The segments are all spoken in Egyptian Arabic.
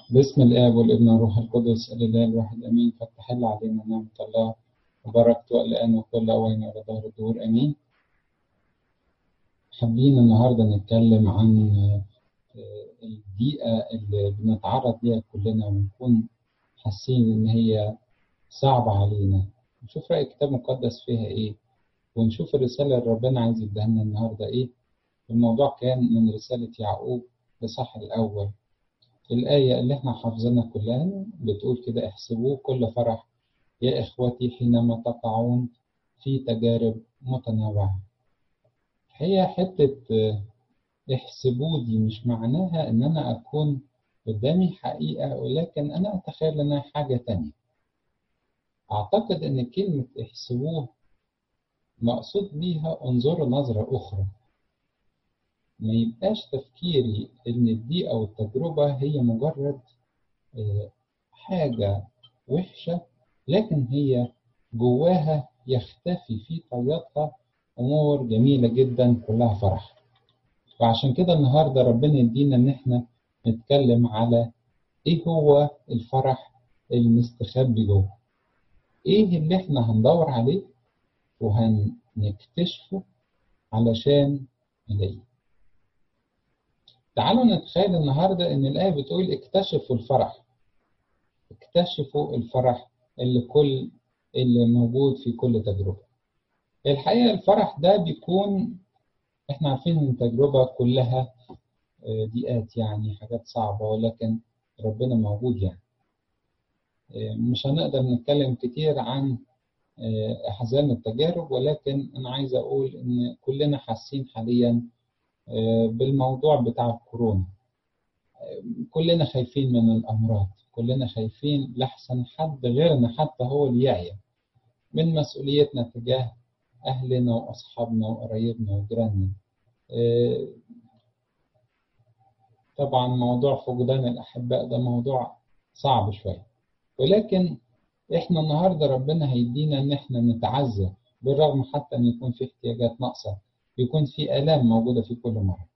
باسم الآب والابن والروح القدس الإله الواحد أمين فتحل علينا نعمة الله وبركته الآن وكل أوان وإلى دهر الدهور أمين حابين النهاردة نتكلم عن البيئة اللي بنتعرض ليها كلنا ونكون حاسين إن هي صعبة علينا نشوف رأي الكتاب المقدس فيها إيه ونشوف الرسالة اللي ربنا عايز يديها لنا النهاردة إيه الموضوع كان من رسالة يعقوب الإصحاح الأول الآية اللي احنا حافظينها كلها بتقول كده احسبوه كل فرح يا إخوتي حينما تقعون في تجارب متنوعة هي حتة احسبوه دي مش معناها إن أنا أكون قدامي حقيقة ولكن أنا أتخيل إنها حاجة تانية أعتقد إن كلمة احسبوه مقصود بيها انظروا نظرة أخرى ما يبقاش تفكيري ان الضيقة والتجربة هي مجرد حاجة وحشة لكن هي جواها يختفي في طياتها امور جميلة جدا كلها فرح وعشان كده النهاردة ربنا يدينا ان احنا نتكلم على ايه هو الفرح المستخبي جوه ايه اللي احنا هندور عليه وهنكتشفه علشان نلاقيه تعالوا نتخيل النهاردة إن الآية بتقول اكتشفوا الفرح اكتشفوا الفرح اللي كل اللي موجود في كل تجربة الحقيقة الفرح ده بيكون احنا عارفين ان التجربة كلها ضيقات يعني حاجات صعبة ولكن ربنا موجود يعني مش هنقدر نتكلم كتير عن أحزان التجارب ولكن أنا عايز أقول إن كلنا حاسين حاليا بالموضوع بتاع الكورونا كلنا خايفين من الأمراض كلنا خايفين لحسن حد غيرنا حتى هو اللي يعيا من مسؤوليتنا تجاه أهلنا وأصحابنا وقرايبنا وجيراننا طبعا موضوع فقدان الأحباء ده موضوع صعب شوية ولكن إحنا النهاردة ربنا هيدينا إن إحنا نتعزى بالرغم حتى إن يكون في احتياجات ناقصة يكون في آلام موجودة في كل مرة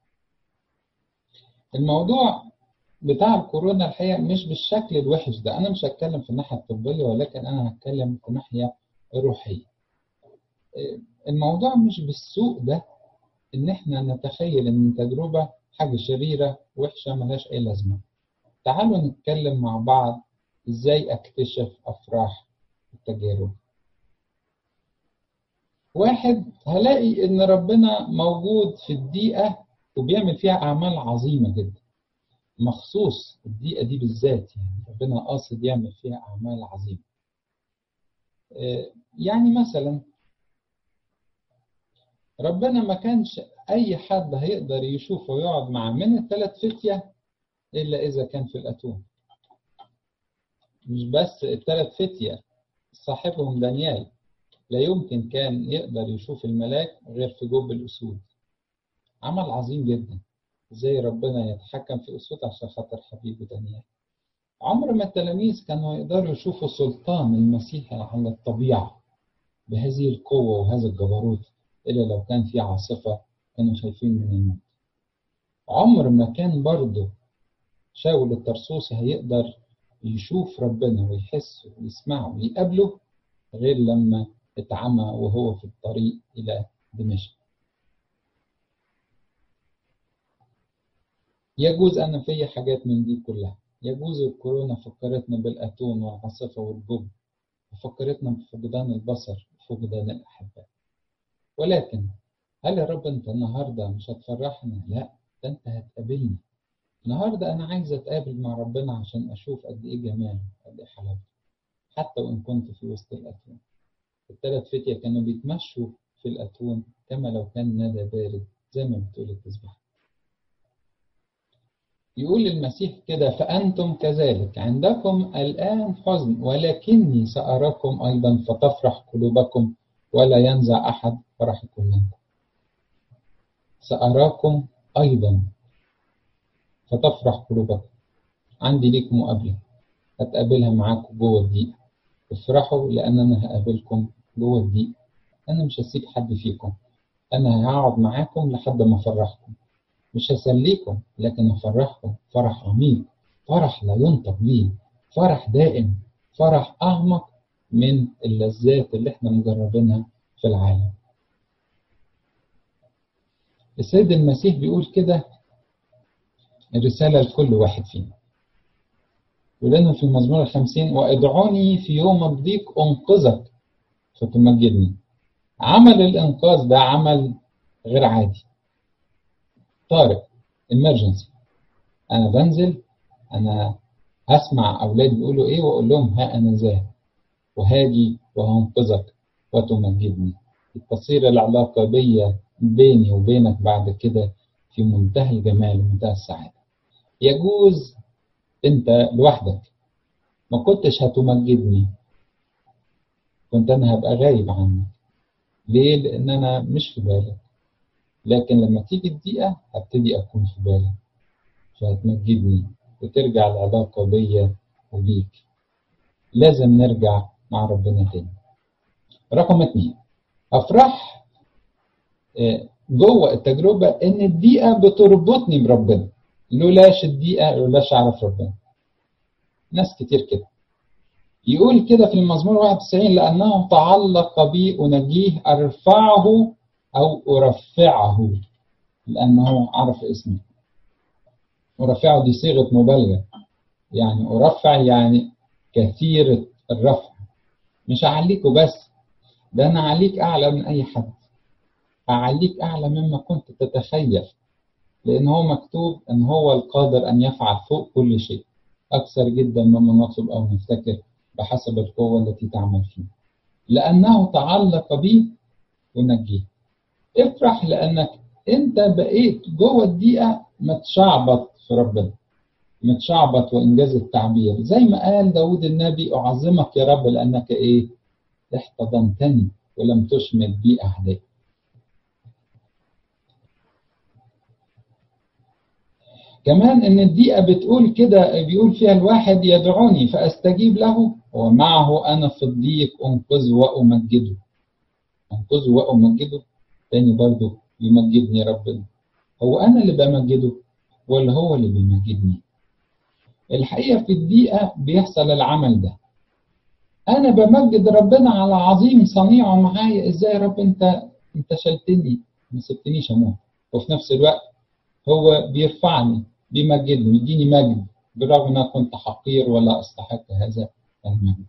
الموضوع بتاع الكورونا الحقيقة مش بالشكل الوحش ده أنا مش هتكلم في الناحية الطبية ولكن أنا هتكلم في الناحية الروحية الموضوع مش بالسوء ده إن إحنا نتخيل إن التجربة حاجة شريرة وحشة ملهاش أي لازمة تعالوا نتكلم مع بعض إزاي أكتشف أفراح التجارب واحد هلاقي ان ربنا موجود في الدقيقة وبيعمل فيها اعمال عظيمة جدا مخصوص الدقيقة دي بالذات يعني ربنا قاصد يعمل فيها اعمال عظيمة يعني مثلا ربنا ما كانش اي حد هيقدر يشوفه ويقعد معاه من الثلاث فتية الا اذا كان في الاتون مش بس الثلاث فتية صاحبهم دانيال لا يمكن كان يقدر يشوف الملاك غير في جوب الأسود عمل عظيم جدا ازاي ربنا يتحكم في أسود عشان خاطر حبيبه دانيال عمر ما التلاميذ كانوا يقدروا يشوفوا سلطان المسيح على الطبيعة بهذه القوة وهذا الجبروت إلا لو كان في عاصفة كانوا خايفين من الموت عمر ما كان برضه شاول الترسوسي هيقدر يشوف ربنا ويحس ويسمعه ويقابله غير لما اتعمى وهو في الطريق إلى دمشق يجوز أنا في حاجات من دي كلها يجوز الكورونا فكرتنا بالأتون والعاصفة والجب وفكرتنا بفقدان البصر وفقدان الأحباء ولكن هل يا رب أنت النهاردة مش هتفرحنا؟ لا ده أنت هتقابلني النهاردة أنا عايز أتقابل مع ربنا عشان أشوف قد إيه جماله قد إيه حلاوته حتى وإن كنت في وسط الأتون الثلاث فتية كانوا بيتمشوا في الأتون كما لو كان نادى بارد زي ما بتقول التسبيح يقول المسيح كده فأنتم كذلك عندكم الآن حزن ولكني سأراكم أيضا فتفرح قلوبكم ولا ينزع أحد فرحكم منكم سأراكم أيضا فتفرح قلوبكم عندي ليك مقابلة هتقابلها معاكم جوه الدقيقة افرحوا لأن أنا هقابلكم جوه الدقيقة أنا مش هسيب حد فيكم أنا هقعد معاكم لحد ما أفرحكم مش هسليكم لكن أفرحكم فرح عميق فرح لا ينطق به فرح دائم فرح أعمق من اللذات اللي احنا مجربينها في العالم السيد المسيح بيقول كده الرسالة لكل واحد فينا ولأنه في المزمور الخمسين وادعوني في يوم الضيق أنقذك فتمجدني عمل الإنقاذ ده عمل غير عادي طارئ emergency أنا بنزل أنا هسمع أولادي بيقولوا إيه وأقول لهم ها أنا ذاهب وهاجي وهنقذك وتمجدني تصير العلاقة بيا بيني وبينك بعد كده في منتهى الجمال ومنتهى السعادة يجوز انت لوحدك ما كنتش هتمجدني كنت انا هبقى غايب عنك ليه لان انا مش في بالك لكن لما تيجي الدقيقة هبتدي اكون في بالك فهتمجدني وترجع العلاقة بيا وبيك لازم نرجع مع ربنا تاني رقم اتنين افرح جوه التجربة ان الدقيقة بتربطني بربنا لولاش الدقيقة لولاش اعرف ربنا ناس كتير كده يقول كده في المزمور 91 لأنه تعلق بي أنجيه أرفعه أو أرفعه لأنه عرف اسمي أرفعه دي صيغة مبالغة يعني أرفع يعني كثير الرفع مش أعليكوا بس ده أنا أعليك أعلى من أي حد أعليك أعلى مما كنت تتخيل لأن هو مكتوب أن هو القادر أن يفعل فوق كل شيء أكثر جدا مما نطلب أو نفتكر بحسب القوة التي تعمل فيه لأنه تعلق بي ونجيه افرح لأنك أنت بقيت جوه الدقيقة متشعبط في ربنا متشعبط وإنجاز التعبير زي ما قال داود النبي أعظمك يا رب لأنك إيه احتضنتني ولم تشمت بي أعدائي كمان ان الدقيقة بتقول كده بيقول فيها الواحد يدعوني فاستجيب له ومعه انا في الضيق انقذ وامجده انقذه وامجده تاني برضه يمجدني ربنا هو انا اللي بمجده ولا هو اللي بيمجدني الحقيقة في الدقيقة بيحصل العمل ده انا بمجد ربنا على عظيم صنيعه معايا ازاي يا رب انت انت شلتني ما سبتنيش اموت وفي نفس الوقت هو بيرفعني بيمجدني يديني مجد بالرغم ان انا كنت حقير ولا استحق هذا المجد.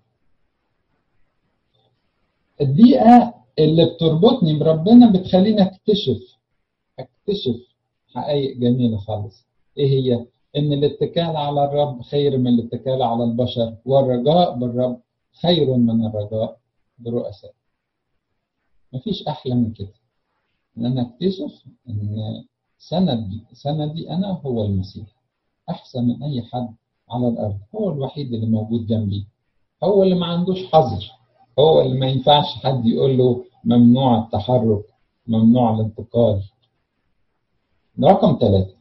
الدقيقة اللي بتربطني بربنا بتخليني اكتشف اكتشف حقائق جميلة خالص. ايه هي؟ ان الاتكال على الرب خير من الاتكال على البشر والرجاء بالرب خير من الرجاء برؤساء. مفيش احلى من كده. ان انا اكتشف ان سندي سندي أنا هو المسيح أحسن من أي حد على الأرض هو الوحيد اللي موجود جنبي هو اللي ما عندوش حظر هو اللي ما ينفعش حد يقول له ممنوع التحرك ممنوع الانتقال رقم ثلاثة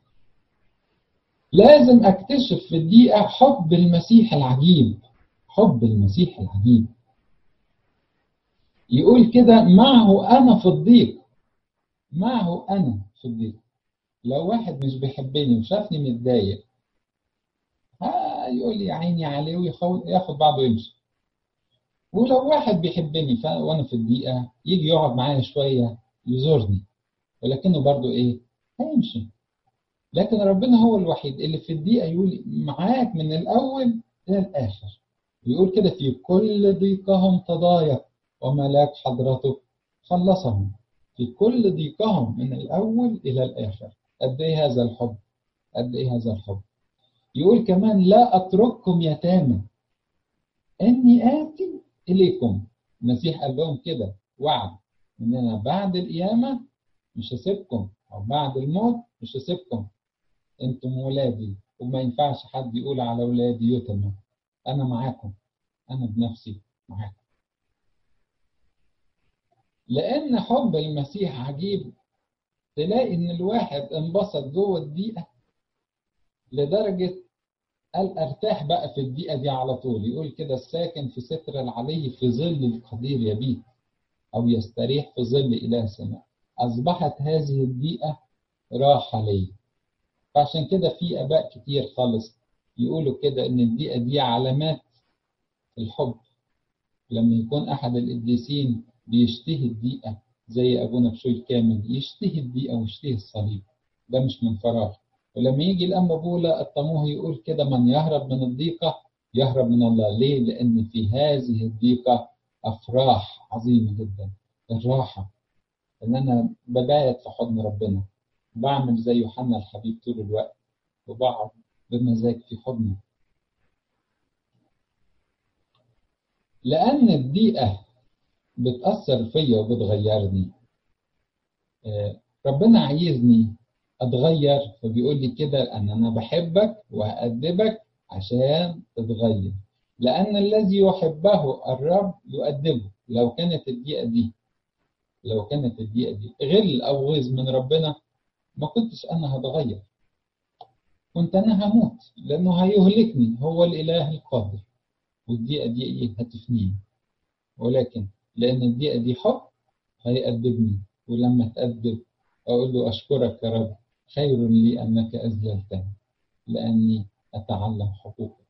لازم أكتشف في الدقيقة حب المسيح العجيب حب المسيح العجيب يقول كده معه أنا في الضيق معه أنا في الضيق لو واحد مش بيحبني وشافني متضايق ها يقول لي يا عيني عليه وياخد بعضه ويمشي ولو واحد بيحبني ف... وانا في الدقيقه يجي يقعد معايا شويه يزورني ولكنه برضه ايه هيمشي لكن ربنا هو الوحيد اللي في الدقيقه يقول معاك من الاول الى الاخر يقول كده في كل ضيقهم تضايق وملاك حضرته خلصهم في كل ضيقهم من الاول الى الاخر قد ايه هذا الحب قد ايه هذا الحب يقول كمان لا اترككم يتامى اني اتي اليكم المسيح قال لهم كده وعد ان انا بعد القيامه مش هسيبكم او بعد الموت مش هسيبكم انتم ولادي وما ينفعش حد يقول على ولادي يتمى انا معاكم انا بنفسي معاكم لان حب المسيح عجيب تلاقي ان الواحد انبسط جوه الدقيقه لدرجه قال ارتاح بقى في الدقيقه دي على طول يقول كده الساكن في ستر العلي في ظل القدير يبيت او يستريح في ظل اله سماء اصبحت هذه الدقيقه راحه لي فعشان كده في اباء كتير خالص يقولوا كده ان الدقيقة دي علامات الحب لما يكون احد القديسين بيشتهي الدقيقة زي ابونا بشوي الكامل يشتهي الدقيقة ويشتهي الصليب ده مش من فراغ ولما يجي الأنبا بولا الطموح يقول كده من يهرب من الضيقة يهرب من الله ليه؟ لأن في هذه الضيقة أفراح عظيمة جدا الراحة إن أنا ببايت في حضن ربنا بعمل زي يوحنا الحبيب طول الوقت وبقعد بمزاج في حضنه لأن الضيقة بتأثر فيا وبتغيرني ربنا عايزني اتغير فبيقول لي كده ان انا بحبك وهأدبك عشان تتغير لان الذي يحبه الرب يؤدبه لو كانت الدقيقه دي لو كانت الدقيقه دي غل او غيظ من ربنا ما كنتش انا هتغير كنت انا هموت لانه هيهلكني هو الاله القادر والدقيقه دي ايه هتفنيني ولكن لان الدقيقه دي حب هيأدبني ولما تأدب اقول له اشكرك يا رب خير لي أنك أذللتني لأني أتعلم حقوقك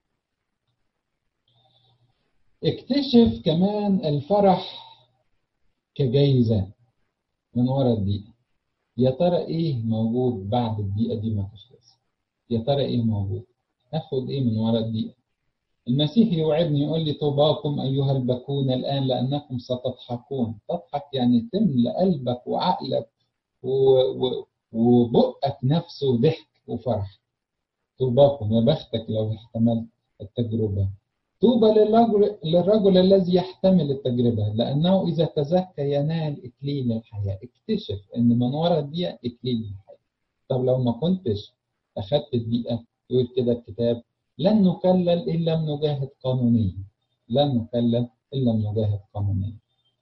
اكتشف كمان الفرح كجايزة من وراء الدقيقة يا ترى إيه موجود بعد الدقيقة دي ما تخلص يا ترى إيه موجود أخد إيه من وراء الدقيقة المسيح يوعدني يقول لي طوباكم أيها البكون الآن لأنكم ستضحكون تضحك يعني تملى قلبك وعقلك و... و... وبقك نفسه ضحك وفرح طوباكم يا بختك لو احتملت التجربة طوبى للرجل, للرجل الذي يحتمل التجربة لأنه إذا تزكى ينال إكليل الحياة اكتشف أن من وراء الدقيقة إكليل الحياة طب لو ما كنتش أخدت الدقيقة يقول كده الكتاب لن نكلل إن لم نجاهد قانونيا لن نكلل إن لم نجاهد قانونيا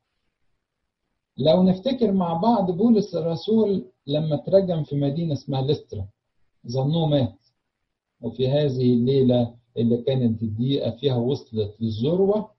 لو نفتكر مع بعض بولس الرسول لما ترجم في مدينة اسمها لسترا ظنوه مات وفي هذه الليلة اللي كانت الدقيقة فيها وصلت للذروة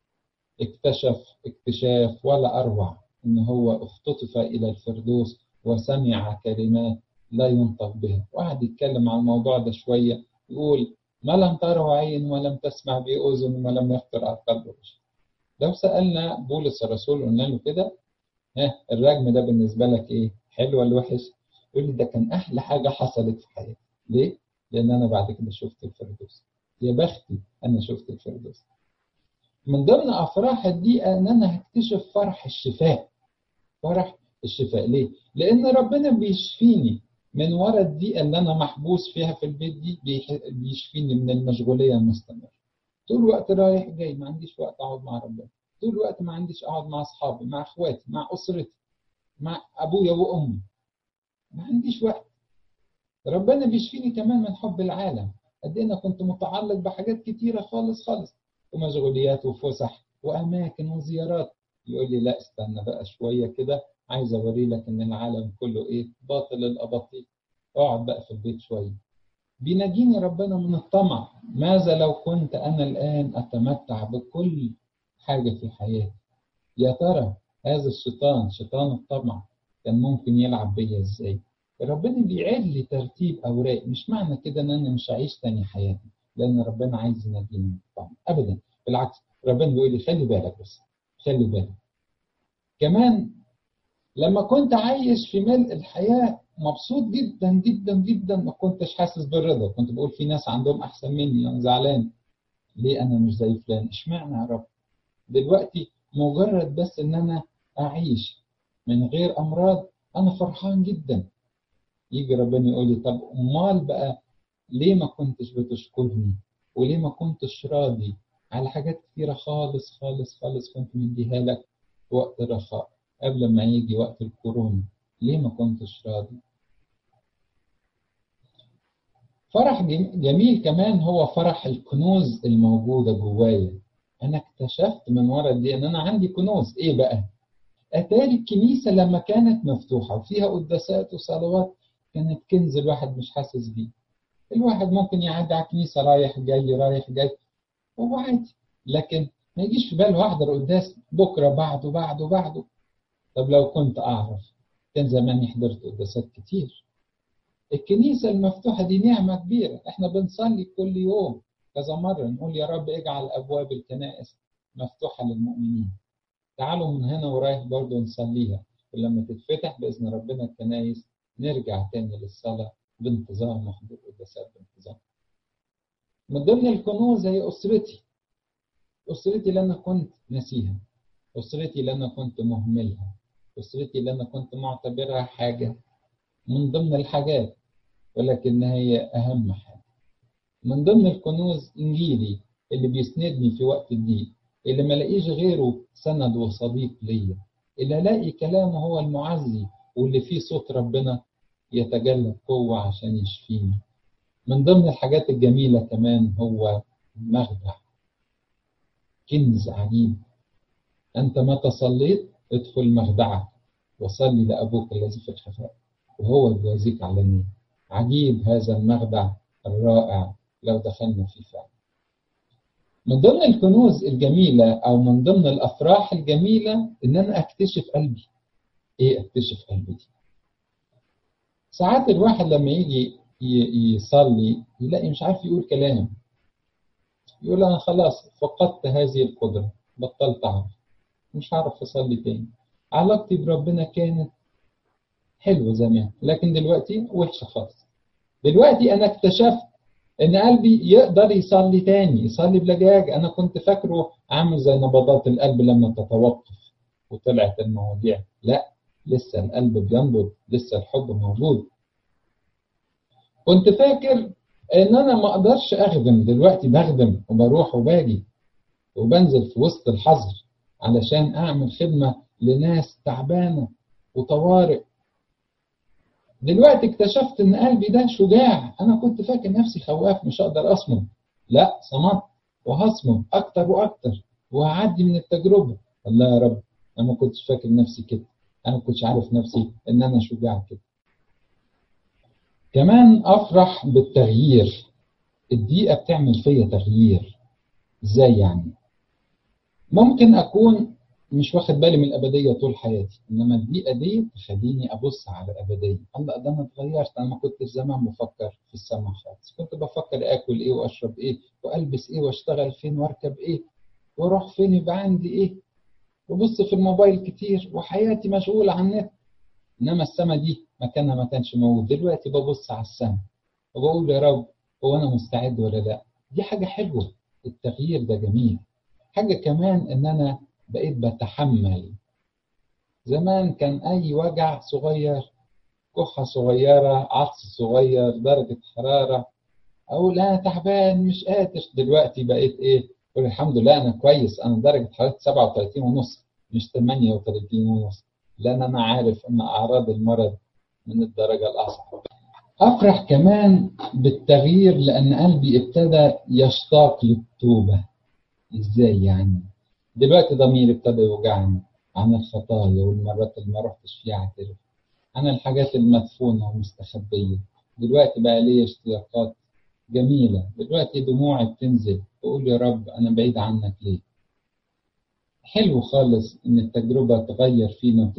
اكتشف اكتشاف ولا أروع إن هو اختطف إلى الفردوس وسمع كلمات لا ينطق بها وقعد يتكلم عن الموضوع ده شوية يقول ما لم تره عين ولم تسمع به أذن ولم يخطر على قلب بشر لو سألنا بولس الرسول قلنا له كده ها الرجم ده بالنسبة لك إيه؟ حلو ولا وحش؟ يقول لي ده كان أحلى حاجة حصلت في حياتي ليه؟ لأن أنا بعد كده شفت الفردوس يا بختي أنا شفت الفردوس من ضمن أفراح الدقيقة إن أنا هكتشف فرح الشفاء فرح الشفاء ليه؟ لأن ربنا بيشفيني من ورا الدقيقة اللي أنا محبوس فيها في البيت دي بيشفيني من المشغولية المستمرة طول الوقت رايح جاي ما عنديش وقت أقعد مع ربنا طول الوقت ما عنديش أقعد مع أصحابي مع إخواتي مع أسرتي مع أبويا وأمي ما عنديش وقت ربنا بيشفيني كمان من حب العالم قد ايه انا كنت متعلق بحاجات كتيره خالص خالص ومشغوليات وفسح واماكن وزيارات يقول لي لا استنى بقى شويه كده عايز اوري لك ان العالم كله ايه باطل الاباطيل اقعد بقى في البيت شويه بينجيني ربنا من الطمع ماذا لو كنت انا الان اتمتع بكل حاجه في حياتي يا ترى هذا الشيطان شيطان الطمع كان ممكن يلعب بيا ازاي ربنا بيعيد لي ترتيب اوراق مش معنى كده ان انا مش هعيش تاني حياتي لان ربنا عايز ينجيني من الطمع ابدا بالعكس ربنا بيقول لي خلي بالك بس خلي بالك كمان لما كنت عايش في ملء الحياه مبسوط جدا جدا جدا ما كنتش حاسس بالرضا كنت بقول في ناس عندهم احسن مني انا زعلان ليه انا مش زي فلان اشمعنى يا رب دلوقتي مجرد بس ان انا اعيش من غير امراض انا فرحان جدا يجي ربنا يقول لي طب امال بقى ليه ما كنتش بتشكرني وليه ما كنتش راضي على حاجات كتيرة خالص خالص خالص كنت مديها لك وقت الرخاء قبل ما يجي وقت الكورونا ليه ما كنتش راضي فرح جميل كمان هو فرح الكنوز الموجودة جوايا أنا اكتشفت من ورا دي إن أنا عندي كنوز إيه بقى؟ أتاري الكنيسة لما كانت مفتوحة وفيها قداسات وصلوات كانت كنز الواحد مش حاسس بيه الواحد ممكن يعدي على الكنيسة رايح جاي رايح جاي هو عادي لكن ما يجيش في باله احضر قداس بكره بعده بعده بعده طب لو كنت اعرف كان زماني حضرت قداسات كتير الكنيسة المفتوحة دي نعمة كبيرة احنا بنصلي كل يوم كذا مرة نقول يا رب اجعل أبواب الكنائس مفتوحة للمؤمنين تعالوا من هنا ورايح برضه نصليها ولما تتفتح بإذن ربنا الكنائس نرجع تاني للصلاة بانتظار محضور قداسات بانتظار من ضمن الكنوز هي أسرتي أسرتي اللي أنا كنت ناسيها أسرتي اللي أنا كنت مهملها أسرتي اللي أنا كنت معتبرها حاجة من ضمن الحاجات ولكن هي أهم حاجة من ضمن الكنوز إنجيلي اللي بيسندني في وقت الضيق اللي ما لاقيش غيره سند وصديق ليا اللي الاقي كلامه هو المعزي واللي فيه صوت ربنا يتجلى بقوة عشان يشفيني من ضمن الحاجات الجميلة كمان هو مخدع كنز عجيب أنت متى صليت ادخل مخدعك وصلي لأبوك الذي في الخفاء وهو يجازيك على النور عجيب هذا المخدع الرائع لو دخلنا فيه فعلا من ضمن الكنوز الجميلة أو من ضمن الأفراح الجميلة إن أنا أكتشف قلبي إيه أكتشف قلبي دي ساعات الواحد لما يجي يصلي يلاقي مش عارف يقول كلام يقول أنا خلاص فقدت هذه القدرة بطلت أعرف مش هعرف أصلي تاني علاقتي بربنا كانت حلوة زمان لكن دلوقتي وحشة خالص دلوقتي أنا اكتشفت ان قلبي يقدر يصلي تاني يصلي بلجاج انا كنت فاكره عامل زي نبضات القلب لما تتوقف وطلعت المواضيع لا لسه القلب بينبض لسه الحب موجود كنت فاكر ان انا ما اقدرش اخدم دلوقتي بخدم وبروح وباجي وبنزل في وسط الحظر علشان اعمل خدمه لناس تعبانه وطوارئ دلوقتي اكتشفت ان قلبي ده شجاع انا كنت فاكر نفسي خواف مش هقدر اصمم لا صمت وهصمم اكتر واكتر وهعدي من التجربه الله يا رب انا ما كنتش فاكر نفسي كده انا ما كنتش عارف نفسي ان انا شجاع كده كمان افرح بالتغيير الدقيقه بتعمل فيا تغيير ازاي يعني ممكن اكون مش واخد بالي من الأبدية طول حياتي إنما البيئة دي تخليني أبص على الأبدية الله ده أنا اتغيرت أنا ما كنت زمان بفكر في السماء خالص كنت بفكر آكل إيه وأشرب إيه وألبس إيه وأشتغل فين وأركب إيه وأروح فين يبقى عندي إيه وبص في الموبايل كتير وحياتي مشغولة عن النت إنما السماء دي مكانها ما كانش موجود دلوقتي ببص على السماء وبقول يا رب هو أنا مستعد ولا لا دي حاجة حلوة التغيير ده جميل حاجة كمان إن أنا بقيت بتحمل زمان كان أي وجع صغير كحة صغيرة عطس صغير درجة حرارة أقول أنا تعبان مش قادر دلوقتي بقيت إيه أقول الحمد لله أنا كويس أنا درجة حرارتي 37 ونص مش 38 ونص لأن أنا عارف أن أعراض المرض من الدرجة الأصعب أفرح كمان بالتغيير لأن قلبي ابتدى يشتاق للتوبة إزاي يعني دلوقتي ضميري ابتدى يوجعني عن الخطايا والمرات اللي ما رحتش فيها اعترف عن الحاجات المدفونة ومستخبية دلوقتي بقى لي اشتياقات جميلة دلوقتي دموعي بتنزل بقول يا رب أنا بعيد عنك ليه حلو خالص إن التجربة تغير فينا